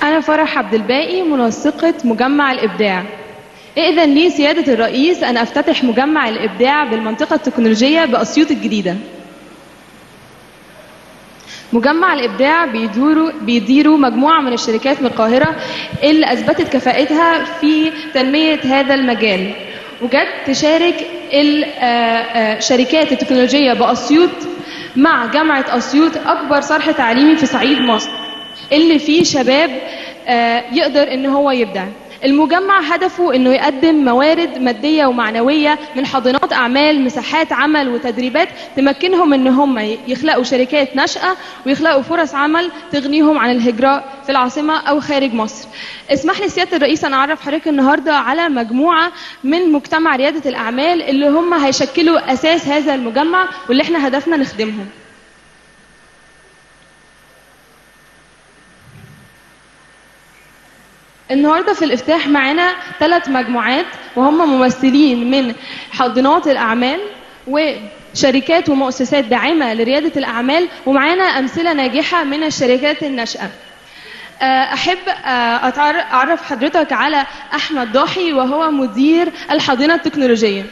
أنا فرح عبد الباقي منسقة مجمع الإبداع إذن لي سيادة الرئيس أن أفتتح مجمع الإبداع بالمنطقة التكنولوجية بأسيوط الجديدة مجمع الإبداع بيدوروا بيديروا مجموعة من الشركات من القاهرة اللي أثبتت كفاءتها في تنمية هذا المجال وجت تشارك الشركات التكنولوجية بأسيوط مع جامعة أسيوط أكبر صرح تعليمي في صعيد مصر اللي فيه شباب آه، يقدر إن هو يبدع المجمع هدفه انه يقدم موارد ماديه ومعنويه من حاضنات اعمال مساحات عمل وتدريبات تمكنهم ان هم يخلقوا شركات ناشئه ويخلقوا فرص عمل تغنيهم عن الهجره في العاصمه او خارج مصر. اسمح لي سياده الرئيس انا اعرف حضرتك النهارده على مجموعه من مجتمع رياده الاعمال اللي هم هيشكلوا اساس هذا المجمع واللي احنا هدفنا نخدمهم. النهارده في الافتتاح معانا ثلاث مجموعات وهم ممثلين من حاضنات الاعمال وشركات ومؤسسات داعمه لرياده الاعمال ومعانا امثله ناجحه من الشركات الناشئه. آه، احب آه، أتعر- اعرف حضرتك على احمد ضاحي وهو مدير الحاضنه التكنولوجيه.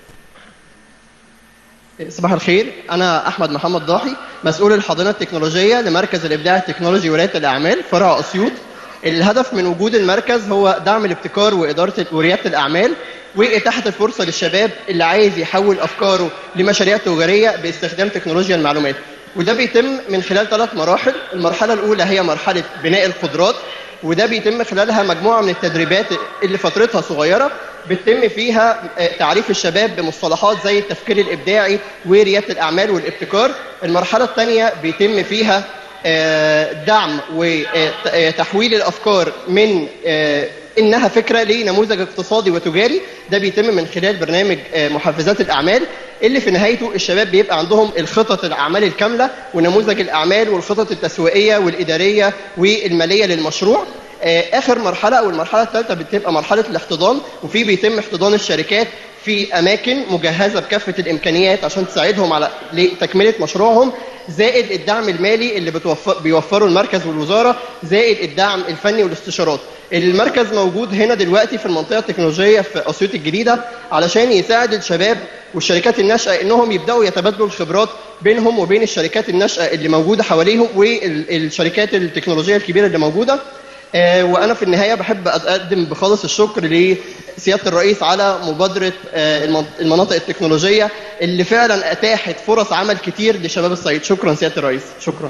صباح الخير انا احمد محمد ضاحي مسؤول الحاضنه التكنولوجيه لمركز الابداع التكنولوجي ولايه الاعمال فرع اسيوط الهدف من وجود المركز هو دعم الابتكار واداره ورياده الاعمال واتاحه الفرصه للشباب اللي عايز يحول افكاره لمشاريع تجاريه باستخدام تكنولوجيا المعلومات وده بيتم من خلال ثلاث مراحل المرحله الاولى هي مرحله بناء القدرات وده بيتم خلالها مجموعه من التدريبات اللي فترتها صغيره بتتم فيها آه، تعريف الشباب بمصطلحات زي التفكير الابداعي ورياده الاعمال والابتكار المرحله الثانيه بيتم فيها آه، دعم وتحويل الافكار من آه، انها فكره لنموذج اقتصادي وتجاري ده بيتم من خلال برنامج آه، محفزات الاعمال اللي في نهايته الشباب بيبقى عندهم الخطط الاعمال الكامله ونموذج الاعمال والخطط التسويقيه والاداريه والماليه للمشروع آه، اخر مرحله او المرحله الثالثه بتبقى مرحله الاحتضان وفي بيتم احتضان الشركات في اماكن مجهزه بكافه الامكانيات عشان تساعدهم على لتكمله مشروعهم زائد الدعم المالي اللي بتوفر بيوفره المركز والوزاره زائد الدعم الفني والاستشارات المركز موجود هنا دلوقتي في المنطقه التكنولوجيه في اسيوط الجديده علشان يساعد الشباب والشركات الناشئه انهم يبداوا يتبادلوا الخبرات بينهم وبين الشركات الناشئه اللي موجوده حواليهم والشركات التكنولوجيه الكبيره اللي موجوده آه، وانا في النهايه بحب اقدم بخالص الشكر لسياده الرئيس على مبادره آه، المن- المناطق التكنولوجيه اللي فعلا اتاحت فرص عمل كتير لشباب الصعيد شكرا سياده الرئيس شكرا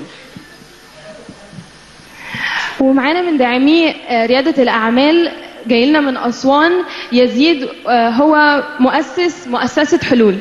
ومعانا من داعمي آه، ريادة الأعمال جاي لنا من أسوان يزيد آه، هو مؤسس مؤسسة حلول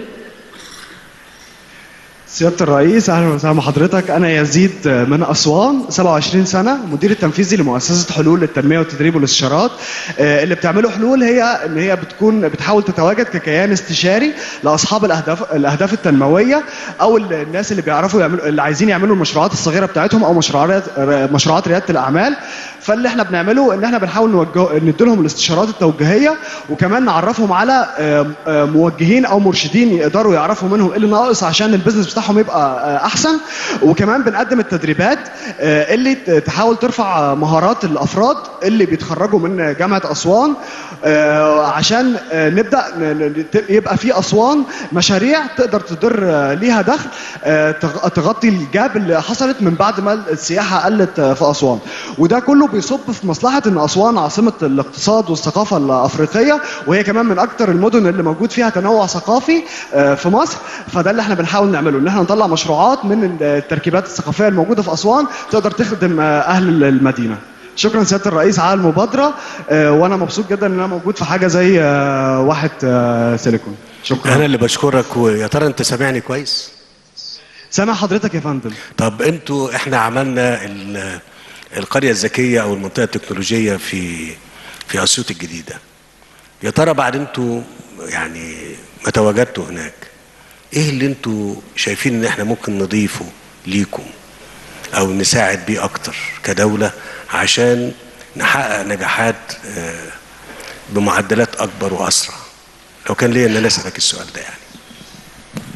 سيادة الرئيس أهلا وسهلا بحضرتك أنا يزيد من أسوان 27 سنة مدير التنفيذي لمؤسسة حلول للتنمية والتدريب والاستشارات آه، اللي بتعمله حلول هي إن هي بتكون بتحاول تتواجد ككيان استشاري لأصحاب الأهداف الأهداف التنموية أو ال- الناس اللي بيعرفوا يعملوا اللي عايزين يعملوا المشروعات الصغيرة بتاعتهم أو مشروعات مشروعات ريادة الأعمال فاللي احنا بنعمله ان احنا بنحاول نوجه نديلهم الاستشارات التوجيهيه وكمان نعرفهم على آه، آه، موجهين او مرشدين يقدروا يعرفوا منهم ايه اللي ناقص عشان البيزنس بتاعهم يبقى آه، احسن وكمان بنقدم التدريبات آه، اللي ت- تحاول ترفع مهارات الافراد اللي بيتخرجوا من جامعه اسوان آه، عشان آه، نبدا ن- ن- ت- يبقى في اسوان مشاريع تقدر تدر آه، ليها دخل آه، تغ- تغطي الجاب اللي حصلت من بعد ما السياحه قلت آه، في اسوان وده كله بيصب في مصلحه ان اسوان عاصمه الاقتصاد والثقافه الافريقيه وهي كمان من اكتر المدن اللي موجود فيها تنوع ثقافي آه، في مصر فده اللي احنا بنحاول نعمله ان احنا نطلع مشروعات من التركيبات الثقافيه الموجوده في اسوان تقدر تخدم آه، اهل المدينه شكرا سياده الرئيس على المبادره آه، وانا مبسوط جدا ان انا موجود في حاجه زي آه، واحد آه، سيليكون شكرا انا اللي بشكرك ويا ترى انت سامعني كويس سامع حضرتك يا فندم طب انتوا احنا عملنا ال- القريه الذكيه او المنطقه التكنولوجيه في في اسيوط الجديده يا ترى بعد انتوا يعني ما تواجدتوا هناك ايه اللي انتوا شايفين ان احنا ممكن نضيفه ليكم او نساعد بيه اكتر كدوله عشان نحقق نجاحات آه، بمعدلات اكبر واسرع لو كان ليا ان انا اسالك السؤال ده يعني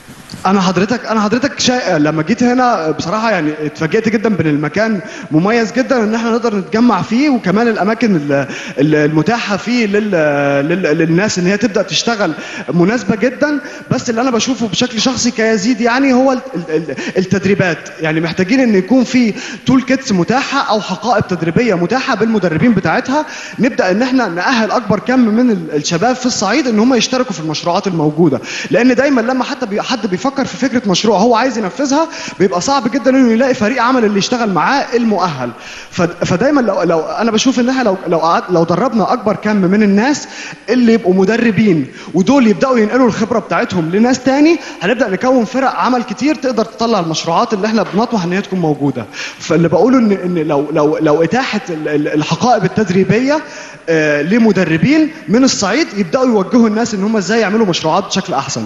انا حضرتك انا حضرتك شا... لما جيت هنا بصراحه يعني اتفاجئت جدا بان المكان مميز جدا ان احنا نقدر نتجمع فيه وكمان الاماكن ال- ال- المتاحه فيه لل... لل... للناس ان هي تبدا تشتغل مناسبه جدا بس اللي انا بشوفه بشكل شخصي كيزيد يعني هو ال- ال- التدريبات يعني محتاجين ان يكون في تول كيتس متاحه او حقائب تدريبيه متاحه بالمدربين بتاعتها نبدا ان احنا ناهل اكبر كم من ال- الشباب في الصعيد ان هم يشتركوا في المشروعات الموجوده لان دايما لما حتى بي حد بيفكر في فكره مشروع هو عايز ينفذها بيبقى صعب جدا انه يلاقي فريق عمل اللي يشتغل معاه المؤهل ف- فدايما لو, لو انا بشوف ان احنا لو لو قعد لو دربنا اكبر كم من الناس اللي يبقوا مدربين ودول يبداوا ينقلوا الخبره بتاعتهم لناس تاني هنبدا نكون فرق عمل كتير تقدر تطلع المشروعات اللي احنا بنطمح ان هي تكون موجوده فاللي بقوله ان ان لو لو لو اتاحه ال- ال- الحقائب التدريبيه آه، لمدربين من الصعيد يبداوا يوجهوا الناس ان هم ازاي يعملوا مشروعات بشكل احسن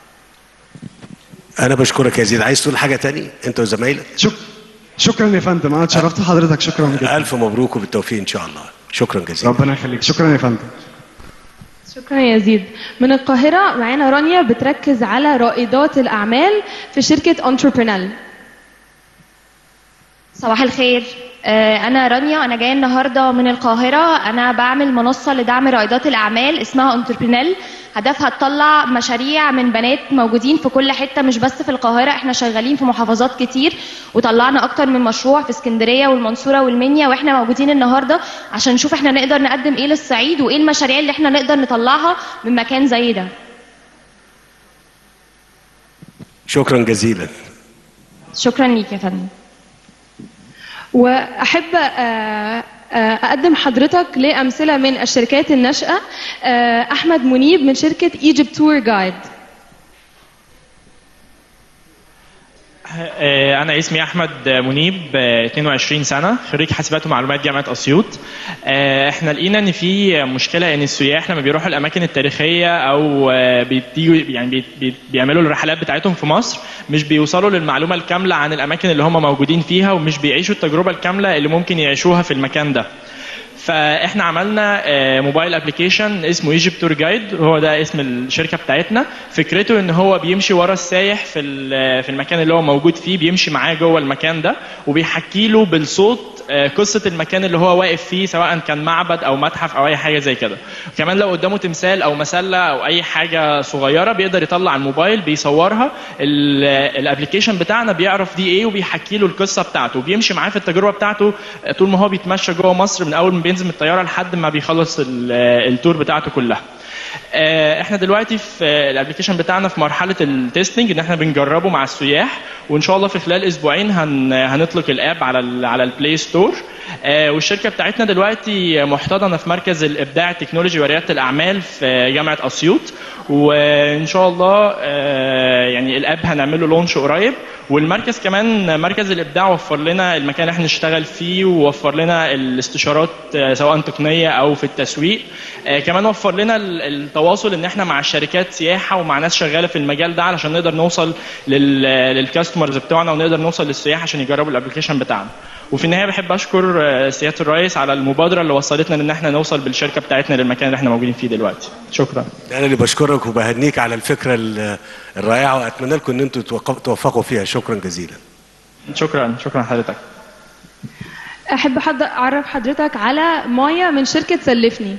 انا بشكرك يا زيد عايز تقول حاجه تاني انت وزمايلك شك... شكرا يا فندم انا اتشرفت بحضرتك شكرا جدا الف مبروك وبالتوفيق ان شاء الله شكرا جزيلا ربنا يخليك شكرا يا فندم شكرا يا يزيد من القاهرة معانا رانيا بتركز على رائدات الأعمال في شركة انتربرينال صباح الخير آه، أنا رانيا أنا جاية النهاردة من القاهرة أنا بعمل منصة لدعم رائدات الأعمال اسمها انتربرينال هدفها تطلع مشاريع من بنات موجودين في كل حتة مش بس في القاهرة احنا شغالين في محافظات كتير وطلعنا أكتر من مشروع في اسكندرية والمنصورة والمنيا واحنا موجودين النهاردة عشان نشوف احنا نقدر نقدم ايه للصعيد وايه المشاريع اللي احنا نقدر نطلعها من مكان زي ده شكرا جزيلا شكرا ليك يا فندم وأحب آه، آه، أقدم حضرتك لأمثلة من الشركات الناشئة آه، أحمد منيب من شركة Egypt Tour Guide آه، أنا اسمي أحمد منيب آه، 22 سنة خريج حاسبات ومعلومات جامعة أسيوط آه، إحنا لقينا إن في مشكلة إن السياح لما بيروحوا الأماكن التاريخية أو آه، بيتيجوا يعني بي- بي- بيعملوا الرحلات بتاعتهم في مصر مش بيوصلوا للمعلومة الكاملة عن الأماكن اللي هم موجودين فيها ومش بيعيشوا التجربة الكاملة اللي ممكن يعيشوها في المكان ده فاحنا عملنا آه، موبايل ابلكيشن اسمه ايجيبت تور جايد هو ده اسم الشركه بتاعتنا فكرته ان هو بيمشي ورا السايح في ال- في المكان اللي هو موجود فيه بيمشي معاه جوه المكان ده وبيحكي له بالصوت آه، قصه المكان اللي هو واقف فيه سواء كان معبد او متحف او اي حاجه زي كده كمان لو قدامه تمثال او مسله او اي حاجه صغيره بيقدر يطلع الموبايل بيصورها ال- الابلكيشن بتاعنا بيعرف دي ايه وبيحكي له القصه بتاعته وبيمشي معاه في التجربه بتاعته آه، طول ما هو بيتمشى جوه مصر من اول ما بينزل من الطياره لحد ما بيخلص ال- آه، التور بتاعته كلها آه، احنا دلوقتي في آه، الابلكيشن بتاعنا في مرحله التستنج ان احنا بنجربه مع السياح وان شاء الله في خلال اسبوعين هن هنطلق الاب على ال على البلاي ستور آه، والشركه بتاعتنا دلوقتي محتضنه في مركز الابداع التكنولوجي ورياده الاعمال في جامعه اسيوط وان شاء الله آه، يعني الاب هنعمله لونش قريب والمركز كمان مركز الابداع وفر لنا المكان اللي احنا نشتغل فيه ووفر لنا الاستشارات آه، سواء تقنيه او في التسويق آه، كمان وفر لنا ال- التواصل ان احنا مع شركات سياحه ومع ناس شغاله في المجال ده علشان نقدر نوصل لل- للكاستمرز بتوعنا ونقدر نوصل للسياح عشان يجربوا الابلكيشن بتاعنا وفي النهايه بحب اشكر آه، سياده الرئيس على المبادره اللي وصلتنا ان احنا نوصل بالشركه بتاعتنا للمكان اللي احنا موجودين فيه دلوقتي شكرا انا اللي بشكرك وبهنيك على الفكره ال- الرائعه واتمنى لكم ان انتم توق- توفقوا فيها شكرا جزيلا شكرا شكرا حضرتك أحب حد أعرف حضرتك على مايا من شركة سلفني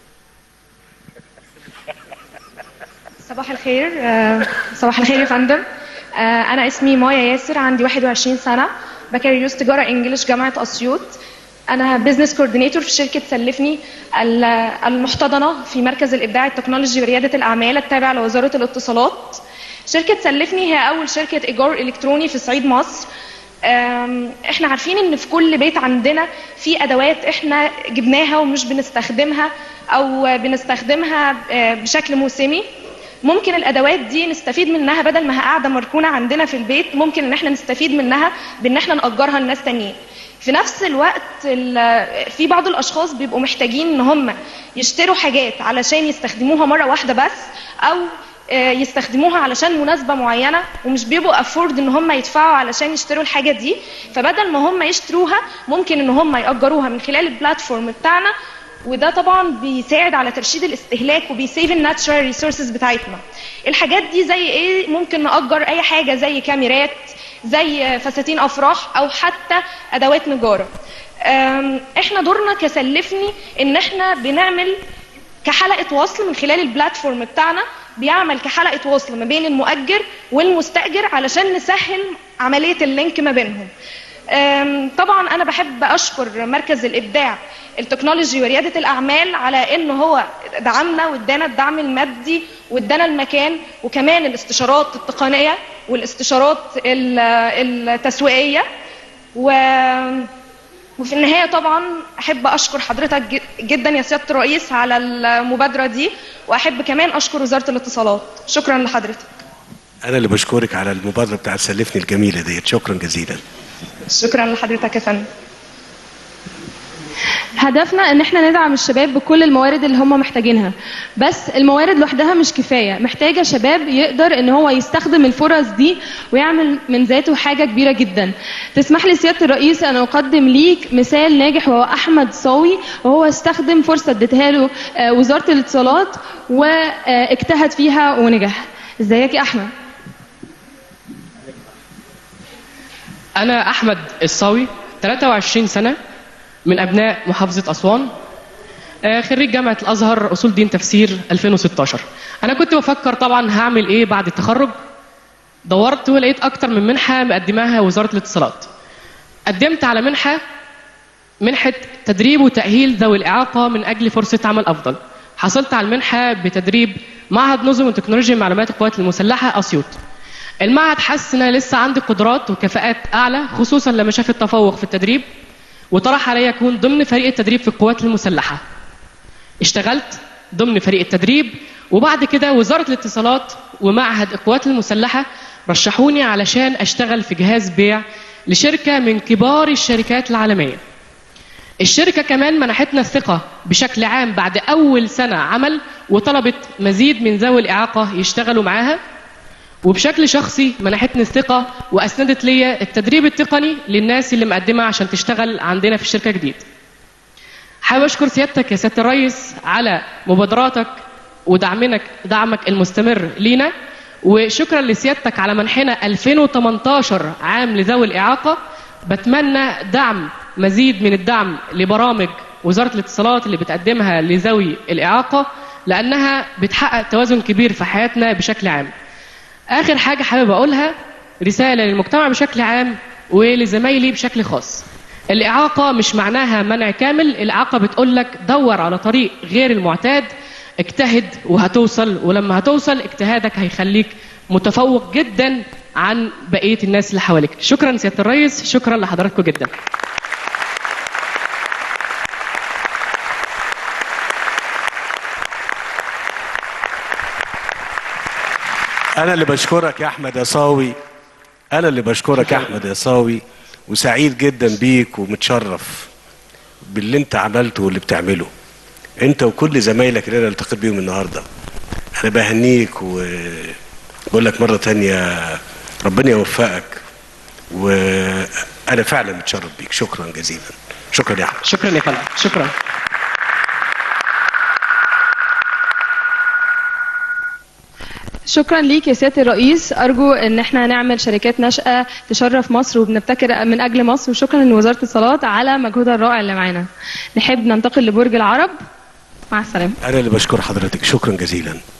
صباح الخير آه، صباح الخير يا فندم آه، أنا اسمي مايا ياسر عندي 21 سنة بكالوريوس تجارة إنجليش جامعة أسيوط أنا بزنس كوردينيتور في شركة سلفني ال- المحتضنة في مركز الإبداع التكنولوجي وريادة الأعمال التابع لوزارة الاتصالات شركة سلفني هي أول شركة إيجار إلكتروني في صعيد مصر أم، احنا عارفين ان في كل بيت عندنا في ادوات احنا جبناها ومش بنستخدمها او بنستخدمها آه، بشكل موسمي ممكن الادوات دي نستفيد منها بدل ما هي قاعده مركونه عندنا في البيت ممكن ان احنا نستفيد منها بان احنا ناجرها لناس تانيين في نفس الوقت ال- في بعض الاشخاص بيبقوا محتاجين ان هم يشتروا حاجات علشان يستخدموها مره واحده بس او آه، يستخدموها علشان مناسبه معينه ومش بيبقوا افورد ان هم يدفعوا علشان يشتروا الحاجه دي فبدل ما هم يشتروها ممكن ان هم ياجروها من خلال البلاتفورم بتاعنا وده طبعا بيساعد على ترشيد الاستهلاك وبيسيف الناتشرال ريسورسز بتاعتنا الحاجات دي زي ايه ممكن نأجر اي حاجه زي كاميرات زي فساتين افراح او حتى ادوات نجاره أم، احنا دورنا كسلفني ان احنا بنعمل كحلقه وصل من خلال البلاتفورم بتاعنا بيعمل كحلقه وصل ما بين المؤجر والمستاجر علشان نسهل عمليه اللينك ما بينهم أم، طبعا انا بحب اشكر مركز الابداع التكنولوجي ورياده الاعمال على ان هو دعمنا وادانا الدعم المادي وادانا المكان وكمان الاستشارات التقنيه والاستشارات ال- التسويقيه و وفي النهاية طبعا أحب أشكر حضرتك ج- جدا يا سيادة الرئيس على المبادرة دي وأحب كمان أشكر وزارة الاتصالات شكرا لحضرتك انا اللي بشكرك على المبادره بتاعت سلفني الجميله ديت شكرا جزيلا شكرا لحضرتك يا فندم هدفنا ان احنا ندعم الشباب بكل الموارد اللي هم محتاجينها بس الموارد لوحدها مش كفايه محتاجه شباب يقدر ان هو يستخدم الفرص دي ويعمل من ذاته حاجه كبيره جدا تسمح لي سياده الرئيس ان اقدم ليك مثال ناجح وهو احمد صاوي وهو استخدم فرصه اديتها له آه، وزاره الاتصالات واجتهد فيها ونجح ازيك يا احمد أنا أحمد الصاوي 23 سنة من أبناء محافظة أسوان آه، خريج جامعة الأزهر أصول دين تفسير 2016 أنا كنت بفكر طبعا هعمل إيه بعد التخرج دورت ولقيت أكتر من منحة مقدماها وزارة الاتصالات قدمت على منحة منحة تدريب وتأهيل ذوي الإعاقة من أجل فرصة عمل أفضل حصلت على المنحة بتدريب معهد نظم وتكنولوجيا معلومات القوات المسلحة أسيوط المعهد حس ان انا لسه عندي قدرات وكفاءات اعلى خصوصا لما شاف التفوق في التدريب وطرح علي اكون ضمن فريق التدريب في القوات المسلحه اشتغلت ضمن فريق التدريب وبعد كده وزاره الاتصالات ومعهد القوات المسلحه رشحوني علشان اشتغل في جهاز بيع لشركه من كبار الشركات العالميه الشركه كمان منحتنا الثقه بشكل عام بعد اول سنه عمل وطلبت مزيد من ذوي الاعاقه يشتغلوا معاها وبشكل شخصي منحتني الثقة وأسندت لي التدريب التقني للناس اللي مقدمة عشان تشتغل عندنا في الشركة جديد حابب أشكر سيادتك يا سيادة الرئيس على مبادراتك ودعمك دعمك المستمر لينا وشكرا لسيادتك على منحنا 2018 عام لذوي الإعاقة بتمنى دعم مزيد من الدعم لبرامج وزارة الاتصالات اللي بتقدمها لذوي الإعاقة لأنها بتحقق توازن كبير في حياتنا بشكل عام آخر حاجة حابب أقولها رسالة للمجتمع بشكل عام ولزمايلي بشكل خاص الإعاقة مش معناها منع كامل الإعاقة بتقول لك دور على طريق غير المعتاد اجتهد وهتوصل ولما هتوصل اجتهادك هيخليك متفوق جدا عن بقية الناس اللي حواليك شكرا سيادة الرئيس شكرا لحضراتكم جدا انا اللي بشكرك يا احمد يا صاوي انا اللي بشكرك يا احمد يا صاوي وسعيد جدا بيك ومتشرف باللي انت عملته واللي بتعمله انت وكل زمايلك اللي انا التقيت بيهم النهارده انا بهنيك وبقول لك مره تانية ربنا يوفقك وانا فعلا متشرف بيك شكرا جزيلا شكرا يا احمد شكرا يا فندم شكرا شكرا ليك يا سياده الرئيس ارجو ان احنا نعمل شركات ناشئه تشرف مصر وبنبتكر من اجل مصر وشكرا لوزاره الاتصالات على مجهودها الرائع اللي معانا نحب ننتقل لبرج العرب مع السلامه انا اللي بشكر حضرتك شكرا جزيلا